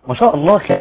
ما شاء الله خ...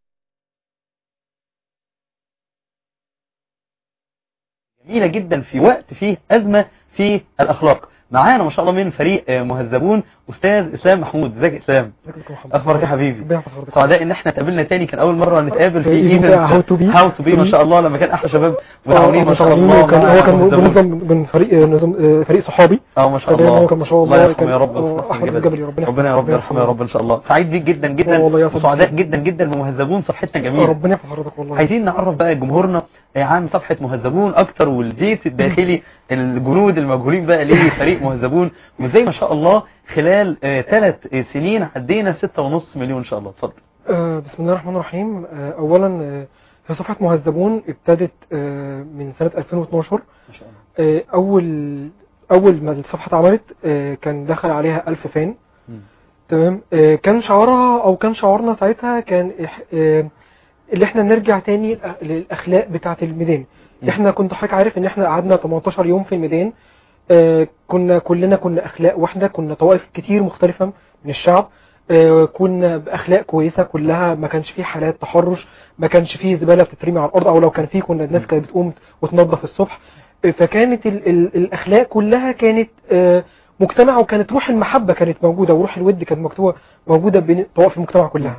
جميلة جدا في وقت فيه أزمة في الأخلاق معانا ما شاء الله من فريق آه، مهذبون أستاذ إسلام محمود ازيك يا إسلام أخبارك يا حبيبي سعداء ان احنا اتقابلنا تاني كان اول مرة نتقابل في في ايفنت How to be. هاو تو بي ما شاء الله لما كان احلى شباب متعاونين ما شاء الله هو كان مع هو كان مهذبون. منظم من فريق نظام فريق صحابي اه ما شاء كان الله هو كان ما شاء الله الله يرحمه كان- يا رب آه، ويصلح أحمد جبل. الجبلي، ربنا ربنا يا رب يرحمه يا رب ان شاء الله سعيد بيك جدا جدا آه، والله يا صديقي. وسعداء جدا جدا بمهذبون صفحتنا آه، جميله ربنا يحفظ حضرتك والله عايزين نعرف بقى جمهورنا عن صفحة مهذبون اكتر والبيت الداخلي الجنود المجهولين بقى لفريق مهذبون وازاي ما شاء الله خلال ثلاث سنين عدينا ستة ونص مليون ان شاء الله اتفضل آه، بسم الله الرحمن الرحيم آه، اولا آه، هي صفحه مهذبون ابتدت آه، من سنه 2012 ما شاء الله آه، اول اول ما الصفحه اتعملت آه، كان دخل عليها 1000 فان مم. تمام آه، كان شعارها او كان شعارنا ساعتها كان إح- آه، اللي احنا نرجع تاني للأ- للاخلاق بتاعه الميدان مم. احنا كنت حضرتك عارف ان احنا قعدنا 18 يوم في الميدان آه، كنا كلنا كنا اخلاق واحده كنا طوائف كتير مختلفه من الشعب آه، كنا باخلاق كويسه كلها ما كانش فيه حالات تحرش ما كانش فيه زباله بتترمي على الارض او لو كان فيه كنا الناس كانت بتقوم وتنظف الصبح آه، فكانت ال ال الاخلاق كلها كانت آه، مجتمع وكانت روح المحبه كانت موجوده وروح الود كانت مكتوبه موجوده بين طوائف المجتمع كلها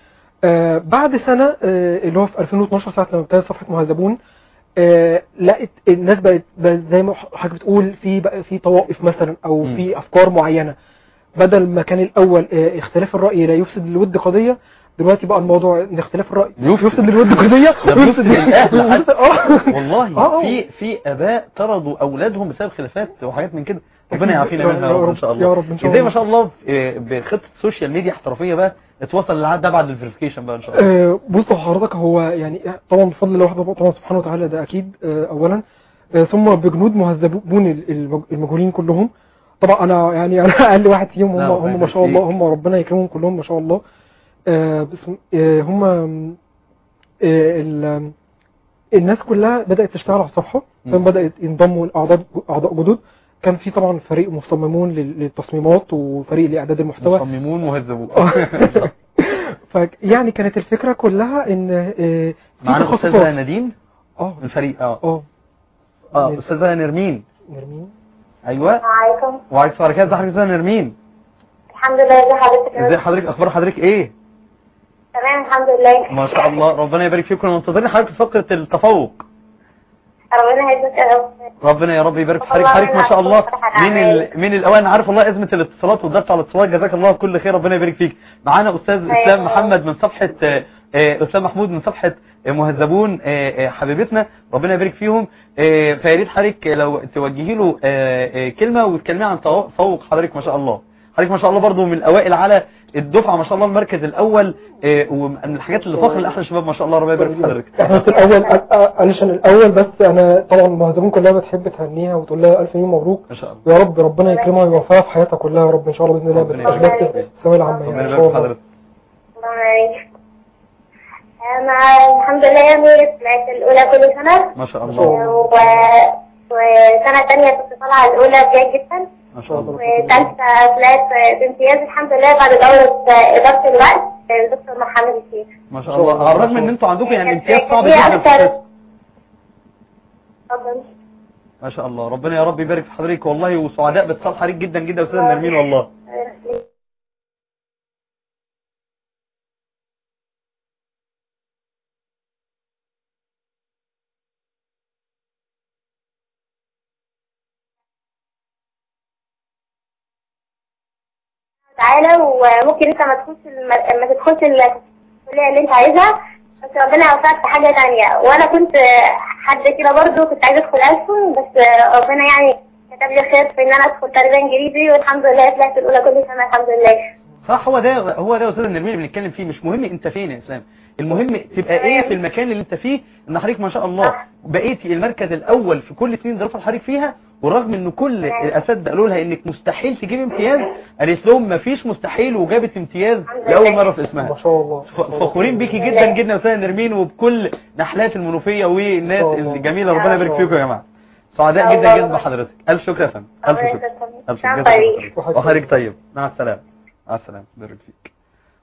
آه، بعد سنه آه، اللي هو في 2012 ساعه لما ابتدت صفحه مهذبون آه، لقت الناس بقت بقت زي ما حضرتك بتقول في بقى في طوائف مثلا او مم. في افكار معينه بدل ما كان الاول آه، اختلاف الراي لا يفسد للود قضيه دلوقتي بقى الموضوع ان اختلاف الراي يفسد. يفسد للود قضيه ده بيفسد للأهل حتى. اه والله آه. في في اباء طردوا اولادهم بسبب خلافات وحاجات من كده ربنا يعافينا يا منها يا رب ان شاء الله يا رب ان شاء ازاي الله ما شاء الله آه، بخطه سوشيال ميديا احترافيه بقى اتوصل للعد ده بعد الفيريفيكيشن بقى ان شاء الله آه، بص حضرتك هو يعني طبعا بفضل الله وحده طبعا سبحانه وتعالى ده اكيد آه، اولا آه، ثم بجنود مهذبون ال- المج- المجهولين كلهم طبعا انا يعني انا اقل واحد فيهم هم لا، ربنا هم ما شاء الله يبارك هم ربنا يكرمهم كلهم ما شاء الله آه، بسم آه، هم آه، ال- الناس كلها بدات تشتغل على الصفحه مم. فاهم بدات ينضموا اعضاء اعضاء جدد كان في طبعا فريق مصممون لل- للتصميمات وفريق لاعداد المحتوى مصممون مهذبون فيعني كانت الفكره كلها ان آه، في معانا تخصصات. استاذه نديم اه من فريق اه اه اه استاذه نرمين نرمين ايوه عليكم وعليكم السلام ورحمه الله استاذه نرمين الحمد لله ازي حضرتك ازي حضرتك اخبار حضرتك ايه تمام الحمد لله ما شاء الله ربنا يبارك فيكم كنا منتظرين حضرتك في فقره التفوق ربنا يهديك يا رب ربنا يا رب يبارك في والله حضرتك حضرتك ما شاء الله أنا من ال... من الاوان عارف والله ازمه الاتصالات والضغط على الاتصالات جزاك الله كل خير ربنا يبارك فيك معانا استاذ أيوة. اسلام محمد من صفحه آه، آه، اسلام محمود من صفحه آه، مهذبون آه، آه، حبيبتنا ربنا يبارك فيهم آه، فيا ريت حضرتك لو توجهي له آه، آه، كلمه وتكلمي عن تفوق حضرتك ما شاء الله حضرتك ما شاء الله برضو من الاوائل على الدفعه ما شاء الله المركز الاول آه، ومن الحاجات اللي فخر لاحلى الشباب ما شاء الله ربنا يبارك في حضرتك احنا بس الاول أ- أ- علشان الاول بس انا طبعا المهذبون كلها بتحب تهنيها وتقول لها الف مليون مبروك ما شاء الله يا رب ربنا يكرمها ويوفقها في حياتها كلها يا رب ان شاء الله باذن الله ربنا بس يبارك اجابه فيك. الثانويه العامه ربنا يعني ان يبارك شاء في الله حضرتك الله انا الحمد لله يعني طلعت الاولى كل سنه ما شاء ما شاء الله الله. و... وسنه تانية كنت طالعه الاولى جيد جدا ما شاء الله وثالثه طلعت بامتياز الحمد لله بعد دوره اداره الوقت الدكتور محمد الشيخ ما شاء الله على الرغم ان انتوا عندكم يعني كانت امتياز صعب هي جدا في أكتر. القسم اتفضل ما شاء الله ربنا يا رب يبارك في حضرتك والله وسعداء باتصال حضرتك جدا جدا يا استاذ نرمين والله تعالى وممكن انت ما تخش الم... ما تدخلش الكليه اللي انت عايزها بس ربنا يوفقك في حاجه تانية وانا كنت حد كده برضو كنت عايزه ادخل ألسن بس ربنا يعني كتب لي خير في ان انا ادخل تربيه انجليزي والحمد لله طلعت الاولى كل سنه الحمد لله صح هو ده هو ده يا استاذ نرمين اللي بنتكلم فيه مش مهم انت فين يا اسلام المهم تبقى ايه في المكان اللي انت فيه ان حضرتك ما شاء الله بقيتي المركز الاول في كل سنين دراسه حضرتك فيها ورغم ان كل الاساتذه قالوا لها انك مستحيل تجيب امتياز قالت لهم ما فيش مستحيل وجابت امتياز لاول مره في اسمها ما شاء الله ف- فخورين بيكي جدا جدا يا استاذ نرمين وبكل نحلات المنوفيه والناس شاء الله. الجميله ربنا يبارك شاء فيكم يا جماعه سعداء جدا جدا بحضرتك الف شكر يا فندم الف الله شكر يسلمك. الف شكراً شكر طيب. جزاك الله خير. وحضرتك طيب مع السلامه مع السلامه بارك فيك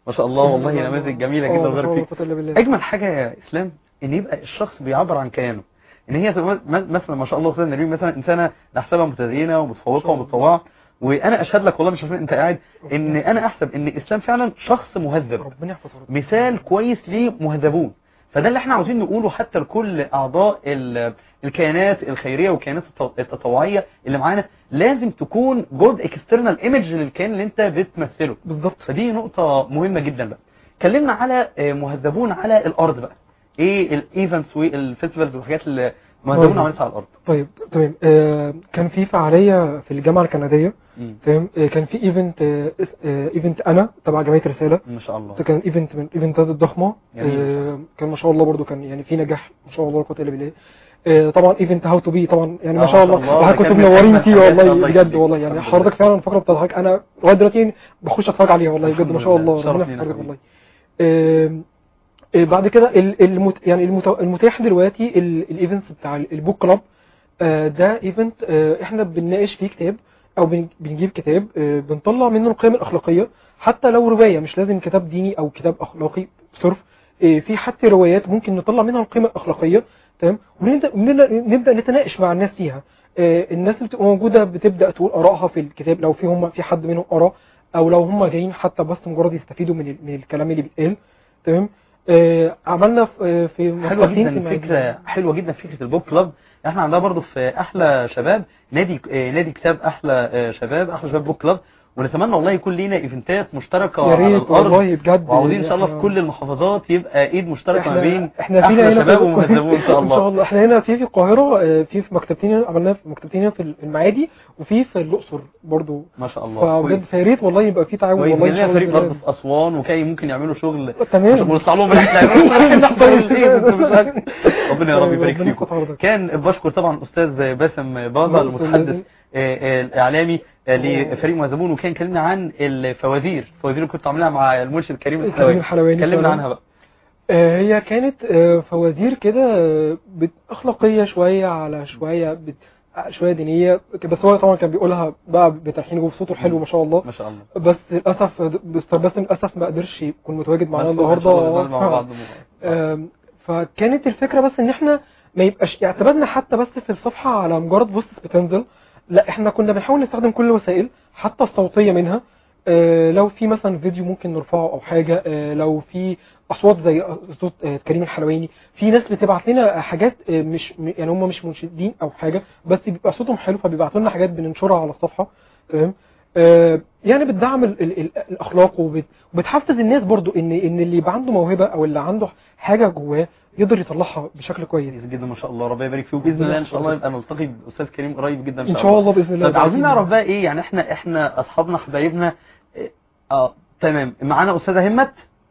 ما شاء الله والله نماذج جميله جدا آه، ما وبارك شاء الله فيك قوة إلا بالله. اجمل حاجه يا اسلام ان يبقى الشخص بيعبر عن كيانه ان هي تبقى م- مثلا ما شاء الله استاذ نريم مثلا انسانه نحسبها متدينه ومتفوقه ومتطوعه وانا اشهد لك والله مش عارفين انت قاعد ان انا احسب ان اسلام فعلا شخص مهذب ربنا يحفظ حضرتك. مثال كويس لمهذبون فده اللي احنا عاوزين نقوله حتى لكل اعضاء ال- الكيانات الخيريه والكيانات التط- التطوعيه اللي معانا لازم تكون جود اكسترنال ايمج للكيان اللي انت بتمثله بالظبط فدي نقطة مهمة جدا بقى اتكلمنا على آه، مهذبون على الأرض بقى ايه الايفنتس والفيستيفالز والحاجات اللي مهذبون طيب. عملتها على الأرض طيب تمام آه كان في فعاليه في الجامعه الكنديه مم. تمام آه كان في ايفنت آه اس- آه ايفنت انا تبع جمعيه رساله ما شاء الله ده كان ايفنت من الايفنتات الضخمه جميل. آه كان ما شاء الله برضو كان يعني في نجاح ما شاء الله لا قوه الا بالله آه طبعا ايفنت هاو تو بي طبعا يعني آه، ما ما شاء شاء الله الله. وحضرتك ده كنتوا كان من منورين أجمل فيه الحاجات. والله الله بجد يخليك. والله يعني الحمد حضرتك لله. فعلا الفقره بتاعت حضرتك انا لغايه دلوقتي بخش اتفرج عليها والله بجد ما شاء الحمد الله لله. ربنا شرف لينا يحفظك حبيبي. والله آم، آه، بعد كده ال- المت يعني المت- المتاح دلوقتي ال- الايفنتس بتاع ال- البوك كلاب آه، ده ايفنت آه، احنا بنناقش فيه كتاب او بن- بنجيب كتاب آه، بنطلع منه القيم الاخلاقيه حتى لو روايه مش لازم كتاب ديني او كتاب اخلاقي صرف آه، في حتى روايات ممكن نطلع منها القيمه الاخلاقيه تمام ونبدا نبدا نبدأ نتناقش مع الناس فيها آه، الناس اللي بتبقى موجوده بتبدا تقول ارائها في الكتاب لو في هم في حد منهم قرا او لو هم جايين حتى بس مجرد يستفيدوا من ال- من الكلام اللي بيتقال تمام آه، عملنا في آه، في حلوة مقالتين جدا في فكرة حلوة جدا فكرة البوك كلاب احنا عندنا برضو في احلى شباب نادي آه، نادي كتاب احلى آه، شباب احلى شباب بوك كلاب ونتمنى والله يكون لينا ايفنتات مشتركة يا على ريت الارض والله بجد وعاوزين ان شاء الله في إحنا- كل المحافظات يبقى ايد مشتركة ما بين احنا فينا احلى هنا شباب في- ومهذبون ان شاء ان شاء الله الله احنا هنا في في القاهره آه، في في مكتبتين عملناها في مكتبتين هنا في المعادي وفي في الاقصر برضو ما شاء الله فبجد كويس فيا ريت والله يبقى في تعاون كويس والله ان لنا شاء الله فريق بإذن برضه في اسوان وكاي ممكن يعملوا شغل تمام ونطلع لهم رحله نحضر الايفنت مش عارف. ربنا يا رب طيب، يبارك ربنا فيكم يحفظ حضرتك. كان بشكر طبعا الاستاذ باسم بازا الله يستر المتحدث لازم. آه، آه، الاعلامي آه، لفريق مهذبون وكان كلمنا عن الفوازير الفوازير اللي كنت عاملها مع المرشد كريم كريم الحلواني الحلواني كلمنا فعلا. عنها بقى آه، هي كانت آه، فوازير كده آه، بت- اخلاقيه شويه على شويه بت- شويه دينيه بس هو طبعا كان بيقولها بقى بتلحين وبصوته الحلو ما شاء الله ما شاء الله بس للاسف بس بس للاسف ما قدرش يكون متواجد معانا مدفوع إن شاء الله النهارده نتعامل مع بعض آم، فكانت الفكره بس ان احنا ما يبقاش اعتمادنا حتى بس في الصفحه على مجرد بوستس بتنزل لا احنا كنا بنحاول نستخدم كل الوسائل حتى الصوتيه منها آه، لو في مثلا فيديو ممكن نرفعه او حاجه آه، لو في اصوات زي صوت آه، كريم الحلواني في ناس بتبعت لنا حاجات آه، مش م- يعني هم مش منشدين او حاجه بس بيبقى صوتهم حلو فبيبعتوا لنا حاجات بننشرها على الصفحه تمام آه، يعني بتدعم ال ال ال الاخلاق وبت وبتحفز الناس برضو ان ان اللي يبقى عنده موهبه او اللي عنده حاجه جواه يقدر يطلعها بشكل كويس كويس جدا ما شاء الله ربنا يبارك فيه باذن الله ان شاء الله يبقى نلتقي باستاذ كريم قريب جدا ان شاء الله باذن الله طب عاوزين ده أكيد. نعرف بقى ايه يعني احنا احنا اصحابنا حبايبنا إيه، اه تمام معانا استاذه همت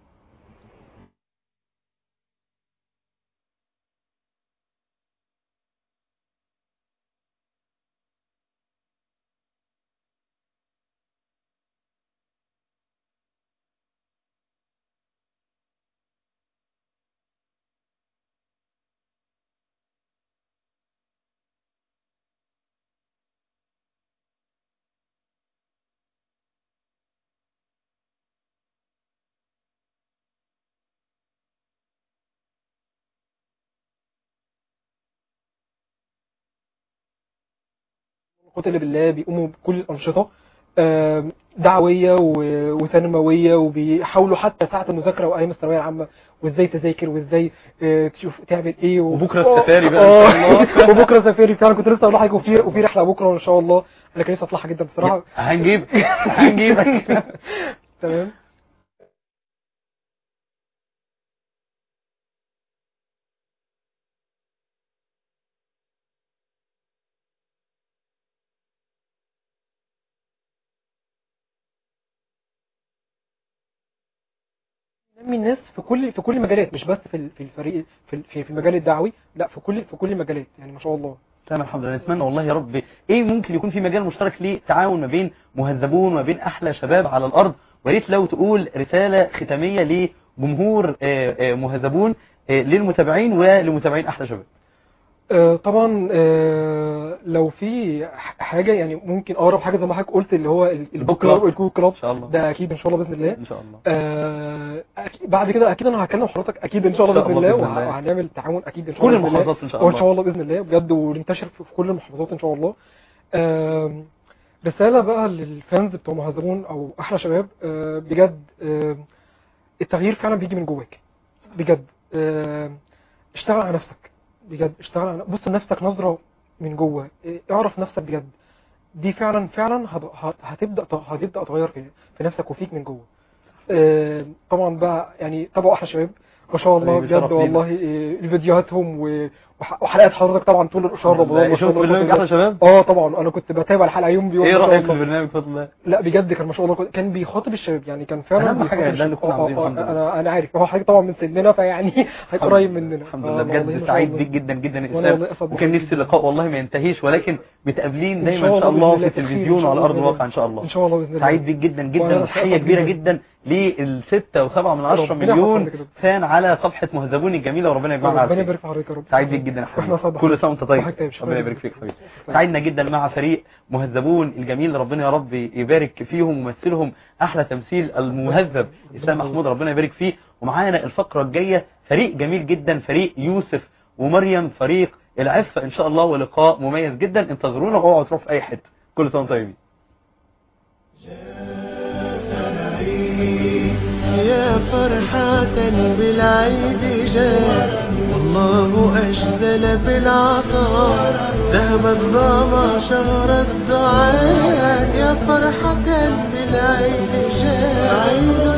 قوة الا بالله بيقوموا بكل الانشطه آم، دعويه و- وتنمويه وبيحاولوا حتى ساعه المذاكره وايام الثانويه العامه وازاي تذاكر وازاي آه، تشوف تعمل ايه و... وبكرة السفاري بقى إن آه، شاء الله. وبكره سفاري فعلا كنت لسه اقول لحضرتك وفي وفي رحله بكره ان شاء الله انا كان نفسي اطلعها جدا بصراحه هنجيبك هنجيبك تمام نمي الناس في كل في كل المجالات مش بس في ال- في الفريق في ال- في في المجال الدعوي لا في كل في كل المجالات يعني ما شاء الله تمام الحمد لله نتمنى والله يا رب ايه ممكن يكون في مجال مشترك لتعاون ما بين مهذبون وما بين احلى شباب على الارض وريت لو تقول رساله ختاميه لجمهور آه، آه، مهذبون آه، للمتابعين ولمتابعين احلى شباب آه، طبعا آه، لو في ح- حاجه يعني ممكن اقرب حاجه زي ما حضرتك قلت اللي هو ال- البوك كلاب. كلاب الكوك كلاب ان شاء الله ده اكيد ان شاء الله باذن الله ان شاء الله آه، أكيد بعد كده اكيد انا هكلم حضرتك اكيد ان شاء الله إن شاء باذن الله الله بإذن الله. وه- وهنعمل تعاون اكيد ان شاء كل الله بإذن الله. المحافظات ان شاء وان الله شاء الله باذن الله بجد وننتشر في في كل المحافظات ان شاء الله آم، رساله بقى للفانز بتوع مهذبون او احلى شباب آه، بجد آم، التغيير فعلا بيجي من جواك بجد آم، اشتغل على نفسك بجد اشتغل على بص لنفسك نظره من جوه اه، اعرف نفسك بجد دي فعلا فعلا هت- هت- هتبدا هتبدا تغير في في نفسك وفيك من جوه آه، طبعا بقى يعني تابعوا احلى شباب ما شاء الله حبيبي، شرف بجد لينا. والله آه، فيديوهاتهم و- وح- وحلقات حضرتك طبعا طول شهر رمضان ما شاء شفت الله برنامج كنت- احلى شباب اه طبعا انا كنت بتابع الحلقه يوم بيوم ايه ما شاء رايك في الله. البرنامج بفضل الله لا بجد كان ما شاء الله كان بيخاطب الشباب يعني كان فعلا أهم حاجة بيخاطب ده الشباب. نكون آه، آه، عاوزين آه، الحمد لله. انا انا عارف هو حاجه طبعا من سننا فيعني حاجه قريب مننا الحمد آه، لله والله ما بجد شاء سعيد الله. بيك جدا جدا يا وأنا اسلام والله أسعد وكان بحضرتك نفسي جداً. اللقاء والله ما ينتهيش ولكن بتقابلين إن دايما شاء ان شاء الله الله بإذن في الله في خير، التلفزيون إن شاء وعلى الله ارض بإذن الواقع الله. ان شاء الله ان شاء الله باذن الله سعيد بيك جدا جدا وأنا وتحيه أسعد كبيره جداً. جدا للستة وسبعة من عشرة ربنا مليون يحفظك كده. فان على صفحة مهذبون الجميلة وربنا يجمعنا على ربنا خير يبارك في حضرتك يا رب سعيد بيك جدا يا واحنا حبيبي صباح كل سنة وانت طيب صباحك طيب. شكراً ربنا جداً. يبارك فيك حبيبي طيب. سعيدنا جدا مع فريق مهذبون الجميل ربنا يا رب يبارك فيهم ويمثلهم احلى تمثيل المهذب اسلام محمود ربنا يبارك فيه ومعانا الفقرة الجاية فريق جميل جدا فريق يوسف ومريم فريق العفة ان شاء الله ولقاء مميز جدا انتظرونا واوعوا تروحوا في اي حتة كل سنة وانتم طيبين يا فرحة بالعيد جاء والله أجزل بالعطاء ذهب الظما شهر الدعاء يا فرحة بالعيد جاء عيد